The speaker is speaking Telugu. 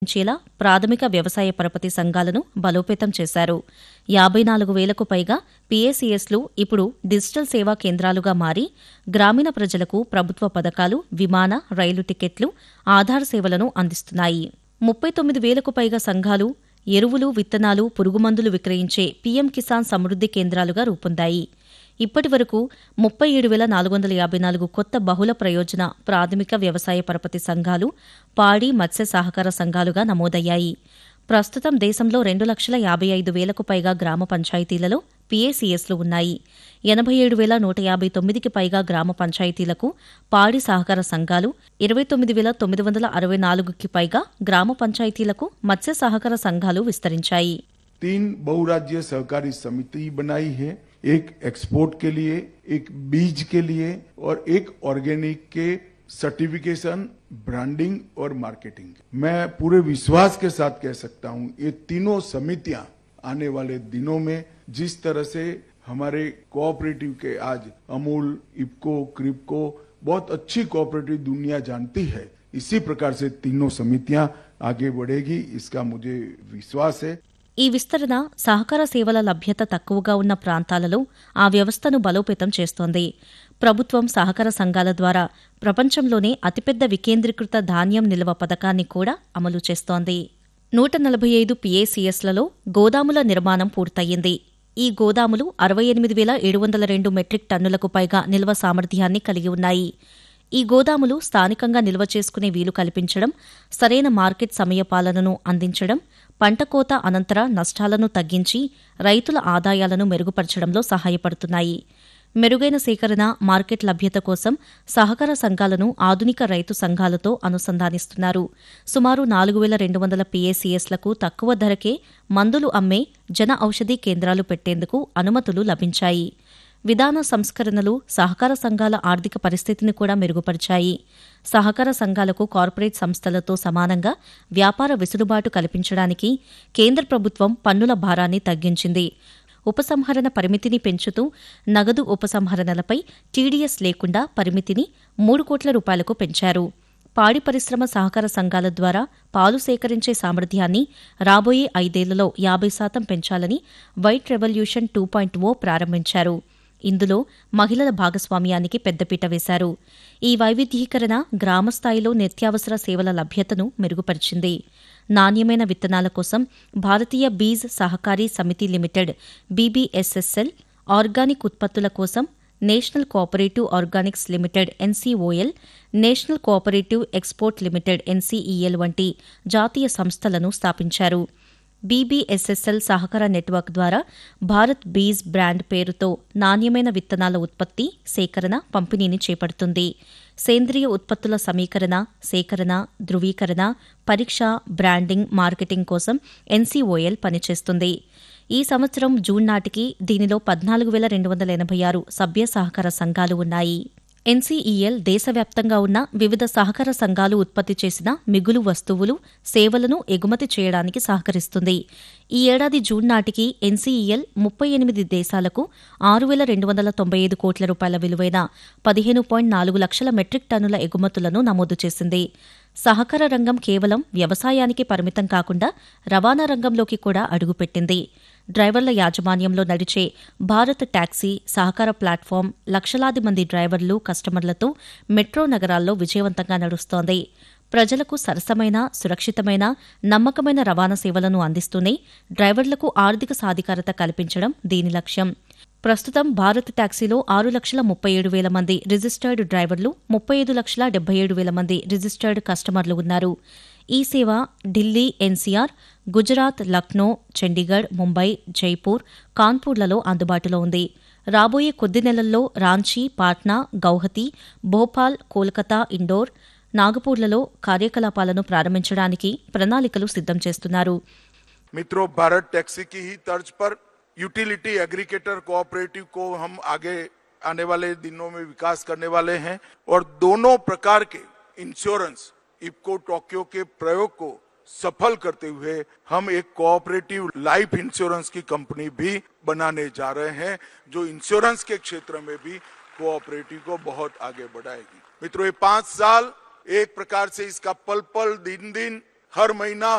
చేలా ప్రాథమిక వ్యవసాయ పరపతి సంఘాలను బలోపేతం చేశారు యాభై నాలుగు వేలకు పైగా పీఏసీఎస్లు ఇప్పుడు డిజిటల్ సేవా కేంద్రాలుగా మారి గ్రామీణ ప్రజలకు ప్రభుత్వ పథకాలు విమాన రైలు టికెట్లు ఆధార్ సేవలను అందిస్తున్నాయి ముప్పై తొమ్మిది వేలకు పైగా సంఘాలు ఎరువులు విత్తనాలు పురుగుమందులు విక్రయించే పీఎం కిసాన్ సమృద్ధి కేంద్రాలుగా రూపొందాయి ఇప్పటి వరకు ముప్పై ఏడు వేల నాలుగు వందల యాభై నాలుగు కొత్త బహుళ ప్రయోజన ప్రాథమిక వ్యవసాయ పరపతి సంఘాలు పాడి మత్స్య సహకార సంఘాలుగా నమోదయ్యాయి ప్రస్తుతం దేశంలో రెండు లక్షల యాభై ఐదు వేలకు పైగా గ్రామ పంచాయతీలలో పీఏసీఎస్లు ఉన్నాయి ఎనభై ఏడు వేల నూట యాభై తొమ్మిదికి పైగా గ్రామ పంచాయతీలకు పాడి సహకార సంఘాలు ఇరవై తొమ్మిది వేల తొమ్మిది వందల అరవై నాలుగుకి పైగా గ్రామ పంచాయతీలకు మత్స్య సహకార సంఘాలు విస్తరించాయి तीन बहुराज्य सहकारी समिति बनाई है एक एक्सपोर्ट के लिए एक बीज के लिए और एक ऑर्गेनिक के सर्टिफिकेशन ब्रांडिंग और मार्केटिंग मैं पूरे विश्वास के साथ कह सकता हूं ये तीनों समितियां आने वाले दिनों में जिस तरह से हमारे कोऑपरेटिव के आज अमूल इपको क्रिपको बहुत अच्छी कोऑपरेटिव दुनिया जानती है इसी प्रकार से तीनों समितियां आगे बढ़ेगी इसका मुझे विश्वास है ఈ విస్తరణ సహకార సేవల లభ్యత తక్కువగా ఉన్న ప్రాంతాలలో ఆ వ్యవస్థను బలోపేతం చేస్తోంది ప్రభుత్వం సహకార సంఘాల ద్వారా ప్రపంచంలోనే అతిపెద్ద వికేంద్రీకృత ధాన్యం నిల్వ పథకాన్ని కూడా అమలు చేస్తోంది నూట నలభై ఐదు పీఏసీఎస్లలో గోదాముల నిర్మాణం పూర్తయింది ఈ గోదాములు అరవై ఎనిమిది వేల ఏడు వందల రెండు మెట్రిక్ టన్నులకు పైగా నిల్వ సామర్థ్యాన్ని కలిగి ఉన్నాయి ఈ గోదాములు స్థానికంగా నిల్వ చేసుకునే వీలు కల్పించడం సరైన మార్కెట్ సమయపాలనను అందించడం పంట కోత అనంతర నష్టాలను తగ్గించి రైతుల ఆదాయాలను మెరుగుపరచడంలో సహాయపడుతున్నాయి మెరుగైన సేకరణ మార్కెట్ లభ్యత కోసం సహకార సంఘాలను ఆధునిక రైతు సంఘాలతో అనుసంధానిస్తున్నారు సుమారు నాలుగు వేల రెండు వందల పీఏసీఎస్లకు తక్కువ ధరకే మందులు అమ్మే జన ఔషధీ కేంద్రాలు పెట్టేందుకు అనుమతులు లభించాయి విధాన సంస్కరణలు సహకార సంఘాల ఆర్థిక పరిస్థితిని కూడా మెరుగుపరిచాయి సహకార సంఘాలకు కార్పొరేట్ సంస్థలతో సమానంగా వ్యాపార వెసులుబాటు కల్పించడానికి కేంద్ర ప్రభుత్వం పన్నుల భారాన్ని తగ్గించింది ఉపసంహరణ పరిమితిని పెంచుతూ నగదు ఉపసంహరణలపై టీడీఎస్ లేకుండా పరిమితిని మూడు కోట్ల రూపాయలకు పెంచారు పాడి పరిశ్రమ సహకార సంఘాల ద్వారా పాలు సేకరించే సామర్థ్యాన్ని రాబోయే ఐదేళ్లలో యాభై శాతం పెంచాలని white revolution two point O ప్రారంభించారు ఇందులో మహిళల భాగస్వామ్యానికి పెద్దపీట వేశారు ఈ వైవిధ్యీకరణ గ్రామస్థాయిలో నిత్యావసర సేవల లభ్యతను మెరుగుపరిచింది నాణ్యమైన విత్తనాల కోసం భారతీయ బీజ్ సహకారీ సమితి లిమిటెడ్ బీబీఎస్ఎస్ఎల్ ఆర్గానిక్ ఉత్పత్తుల కోసం national cooperative organics limited NCOL national cooperative export limited NCEL వంటి జాతీయ సంస్థలను స్థాపించారు బీబీఎస్ఎస్ఎల్ సహకార నెట్వర్క్ ద్వారా భారత్ బీజ్ బ్రాండ్ పేరుతో నాణ్యమైన విత్తనాల ఉత్పత్తి సేకరణ పంపిణీని చేపడుతుంది సేంద్రియ ఉత్పత్తుల సమీకరణ సేకరణ ధృవీకరణ పరీక్ష బ్రాండింగ్ మార్కెటింగ్ కోసం ఎన్సీఓఎల్ పనిచేస్తుంది ఈ సంవత్సరం జూన్ నాటికి దీనిలో పద్నాలుగు వేల రెండు వందల ఎనభై ఆరు సభ్య సహకార సంఘాలు ఉన్నాయి ఎన్సీఈఎల్ దేశవ్యాప్తంగా ఉన్న వివిధ సహకార సంఘాలు ఉత్పత్తి చేసిన మిగులు వస్తువులు సేవలను ఎగుమతి చేయడానికి సహకరిస్తుంది ఈ ఏడాది జూన్ నాటికి ఎన్సీఈఎల్ ముప్పై ఎనిమిది దేశాలకు ఆరు వేల రెండు వందల తొంభై ఐదు కోట్ల రూపాయల విలువైన పదిహేను పాయింట్ నాలుగు లక్షల మెట్రిక్ టన్నుల ఎగుమతులను నమోదు చేసింది సహకార రంగం కేవలం వ్యవసాయానికి పరిమితం కాకుండా రవాణా రంగంలోకి కూడా అడుగుపెట్టింది డ్రైవర్ల యాజమాన్యంలో నడిచే భారత్ టాక్సీ సహకార ప్లాట్ఫామ్ లక్షలాది మంది డ్రైవర్లు కస్టమర్లతో మెట్రో నగరాల్లో విజయవంతంగా నడుస్తోంది ప్రజలకు సరసమైన సురక్షితమైన నమ్మకమైన రవాణా సేవలను అందిస్తూనే డ్రైవర్లకు ఆర్థిక సాధికారత కల్పించడం దీని లక్ష్యం ప్రస్తుతం భారత్ టాక్సీలో ఆరు లక్షల ముప్పై ఏడు వేల మంది రిజిస్టర్డ్ డ్రైవర్లు ముప్పై ఐదు లక్షల డెబ్బై ఏడు వేల మంది రిజిస్టర్డ్ కస్టమర్లు ఉన్నారు ఈ సేవ ఢిల్లీ ఎన్సీఆర్ గుజరాత్ లక్నో చండీగఢ్ ముంబై జైపూర్ కాన్పూర్లలో అందుబాటులో ఉంది రాబోయే కొద్ది నెలల్లో రాంచీ పాట్నా గౌహతి భోపాల్ కోల్కతా ఇండోర్ నాగపూర్లలో కార్యకలాపాలను ప్రారంభించడానికి ప్రణాళికలు సిద్ధం చేస్తున్నారు मित्रों भारत टैक्सी की ही तर्ज पर यूटिलिटी एग्रीगेटर कोऑपरेटिव को हम आगे आने वाले दिनों में विकास करने वाले हैं और दोनों प्रकार के इंश्योरेंस इपको टोक्यो के प्रयोग को सफल करते हुए हम एक कोऑपरेटिव लाइफ इंश्योरेंस की कंपनी भी बनाने जा रहे हैं जो इंश्योरेंस के क्षेत्र में भी कोऑपरेटिव को बहुत आगे बढ़ाएगी मित्रों ये पांच साल एक प्रकार से इसका पल पल दिन दिन हर महीना